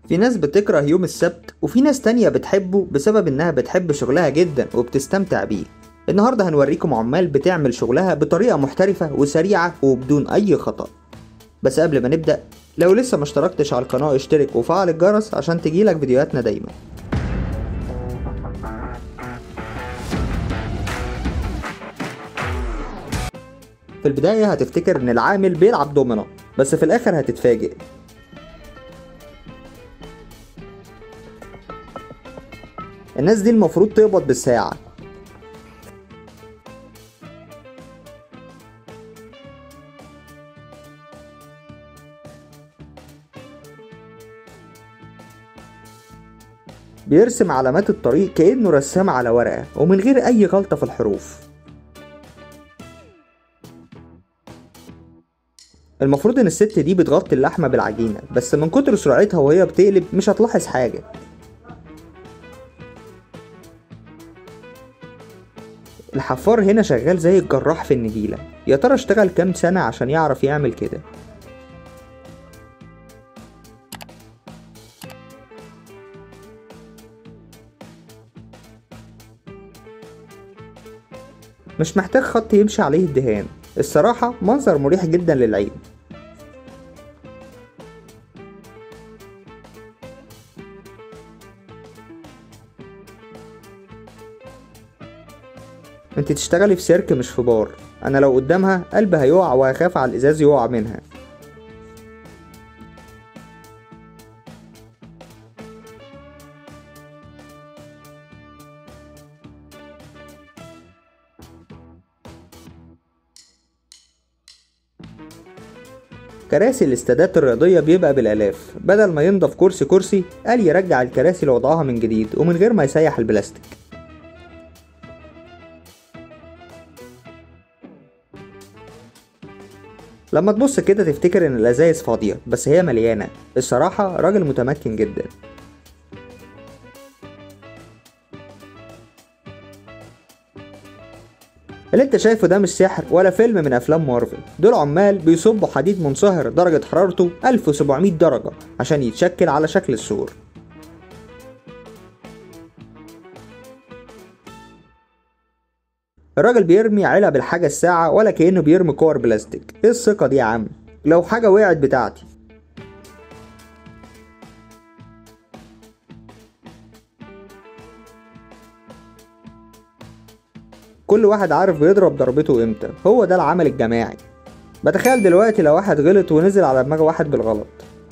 في ناس بتكره يوم السبت وفي ناس تانية بتحبه بسبب انها بتحب شغلها جدا وبتستمتع بيه النهاردة هنوريكم عمال بتعمل شغلها بطريقة محترفة وسريعة وبدون اي خطأ بس قبل ما نبدأ لو لسه ما اشتركتش على القناة اشترك وفعل الجرس عشان تجيلك فيديوهاتنا دايما في البداية هتفتكر ان العامل بيلعب دومنا بس في الاخر هتتفاجئ الناس دي المفروض تقبض بالساعة بيرسم علامات الطريق كأنه رسام على ورقة ومن غير أي غلطة في الحروف المفروض ان الست دي بتغطي اللحمة بالعجينة بس من كتر سرعتها وهي بتقلب مش هتلاحظ حاجة الحفار هنا شغال زي الجراح في النجيلة يا ترى اشتغل كام سنة عشان يعرف يعمل كده مش محتاج خط يمشي عليه الدهان الصراحة منظر مريح جدا للعين انت تشتغلي في سيرك مش في بار انا لو قدامها قلبي هيقع وهخاف على الازاز يقع منها كراسي الاستادات الرياضية بيبقى بالآلاف بدل ما ينضف كرسي كرسي قال يرجع الكراسي لوضعها من جديد ومن غير ما يسيح البلاستيك لما تبص كده تفتكر ان الازايز فاضية بس هي مليانة الصراحة راجل متمكن جدا اللي انت شايفه ده مش سحر ولا فيلم من افلام مارفل دول عمال بيصبوا حديد منصهر درجة حرارته 1700 درجة عشان يتشكل على شكل السور الراجل بيرمي علب الحاجة الساعة ولا كأنه بيرمي كور بلاستيك ايه الثقة دي يا عم لو حاجة وقعت بتاعتي كل واحد عارف بيضرب ضربته امتى هو ده العمل الجماعي بتخيل دلوقتي لو واحد غلط ونزل على دماغ واحد بالغلط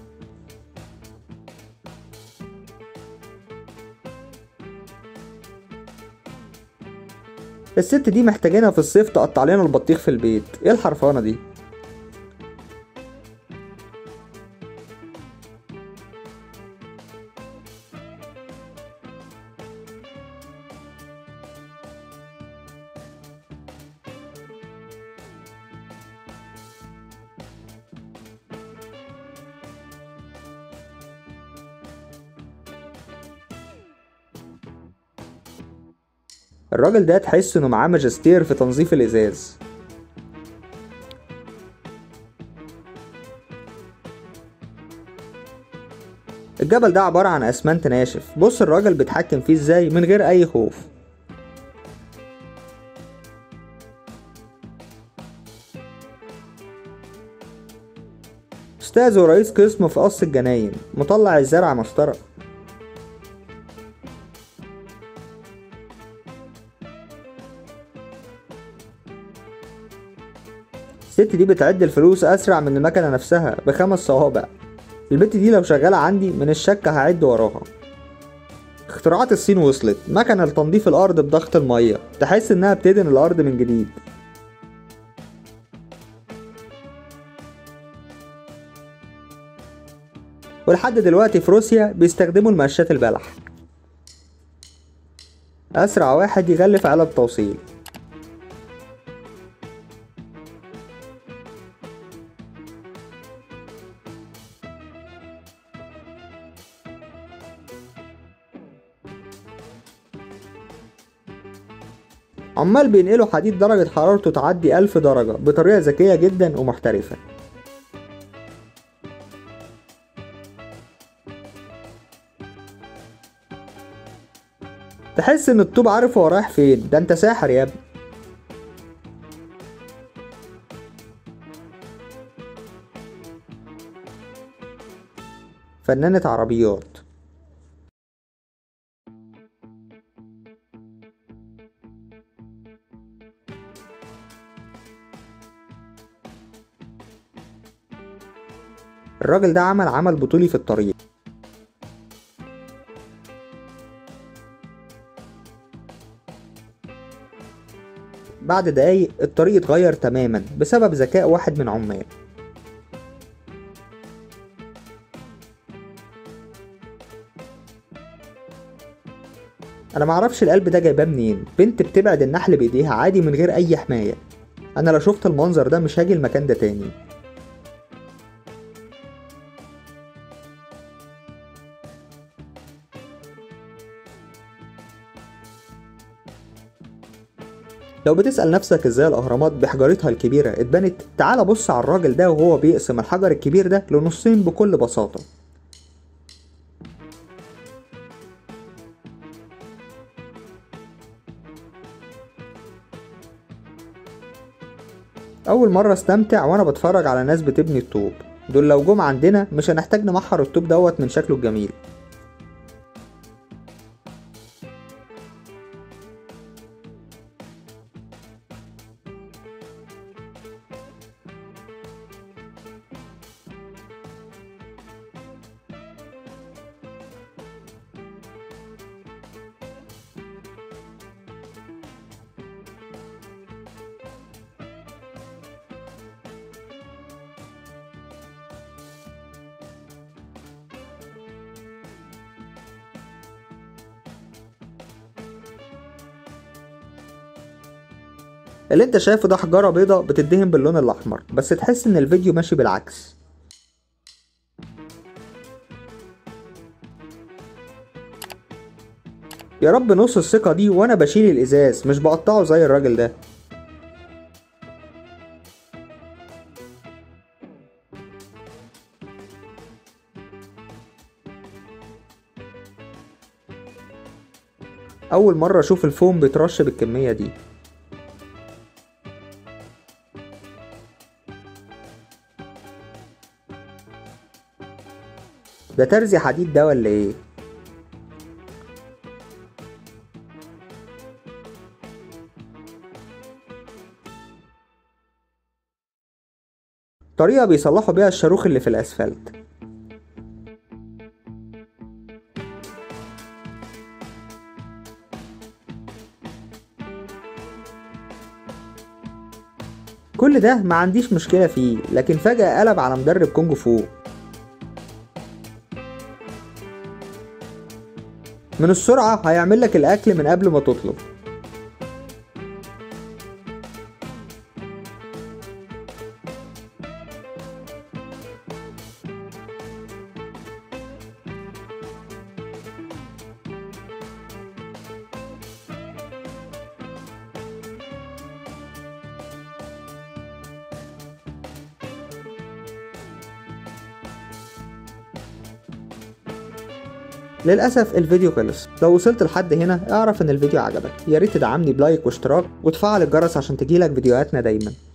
الست دي محتاجينها في الصيف تقطع لنا البطيخ في البيت ايه الحرفانه دي الراجل ده تحس انه معاه ماجستير في تنظيف الازاز الجبل ده عبارة عن اسمنت ناشف بص الراجل بيتحكم فيه ازاي من غير اي خوف استاذ ورئيس قسم في قص الجناين مطلع الزرع مسطرة الست دي بتعد الفلوس اسرع من المكنه نفسها بخمس صوابع البت دي لو شغاله عندي من الشك هعد وراها اختراعات الصين وصلت مكنه لتنظيف الارض بضغط الميه تحس انها بتدهن الارض من جديد ولحد دلوقتي في روسيا بيستخدموا المقشات البلح اسرع واحد يغلف علب توصيل عمال بينقلوا حديد درجة حرارته تعدي ألف درجة بطريقة ذكية جدا ومحترفة تحس ان الطوب عارف هو رايح فين ده انت ساحر يا ابني فنانة عربيات الراجل ده عمل عمل بطولي في الطريق بعد دقايق الطريق اتغير تماما بسبب ذكاء واحد من عمال انا معرفش القلب ده جايباه منين بنت بتبعد النحل بايديها عادي من غير اي حمايه انا لو شفت المنظر ده مش هاجي المكان ده تاني لو بتسأل نفسك ازاي الأهرامات بحجارتها الكبيرة اتبنت تعال بص على الراجل ده وهو بيقسم الحجر الكبير ده لنصين بكل بساطة أول مرة استمتع وأنا بتفرج على ناس بتبني الطوب دول لو جم عندنا مش هنحتاج نمحر الطوب دوت من شكله الجميل اللي انت شايفه ده حجارة بيضة بتدهن باللون الأحمر بس تحس إن الفيديو ماشي بالعكس يا رب نص الثقة دي وأنا بشيل الإزاز مش بقطعه زي الراجل ده أول مرة أشوف الفوم بيترش بالكمية دي ده ترزي حديد ده ولا ايه طريقة بيصلحوا بيها الشاروخ اللي في الأسفلت كل ده ما عنديش مشكلة فيه لكن فجأة قلب على مدرب كونج فو من السرعة هيعمل لك الأكل من قبل ما تطلب للأسف الفيديو خلص لو وصلت لحد هنا اعرف ان الفيديو عجبك يا ريت تدعمني بلايك واشتراك وتفعل الجرس عشان تجيلك فيديوهاتنا دايما